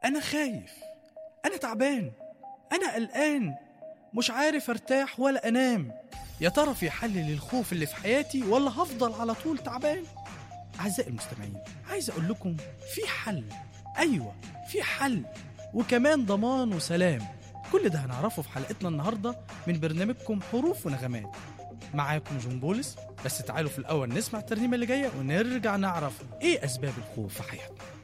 أنا خايف أنا تعبان أنا قلقان مش عارف أرتاح ولا أنام يا ترى في حل للخوف اللي في حياتي ولا هفضل على طول تعبان أعزائي المستمعين عايز أقول لكم في حل أيوة في حل وكمان ضمان وسلام كل ده هنعرفه في حلقتنا النهاردة من برنامجكم حروف ونغمات معاكم جون بولس بس تعالوا في الأول نسمع الترنيمة اللي جاية ونرجع نعرف إيه أسباب الخوف في حياتنا